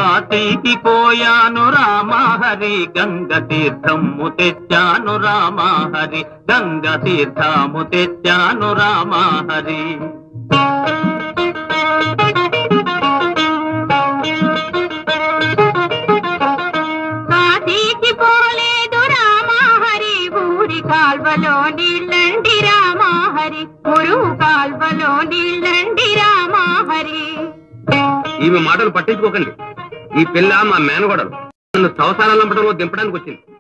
కాశీకి పోయాను రామహరి గంగ తీర్థము తెచ్చాను రామహరి గంగ తీర్థము తెచ్చాను రామహరి కాశీకి పోలేదు రామాహరి ఊరి కాల్వలో నీళ్ళండి రామాహరి మురుగు కాల్వలో నీళ్ళండి రామాహరి ఈమె మాటలు పట్టించుకోకండి ఈ పిల్ల మా మేనగోడలు నన్ను సంసారాలు నంపడంలో దింపడానికి వచ్చింది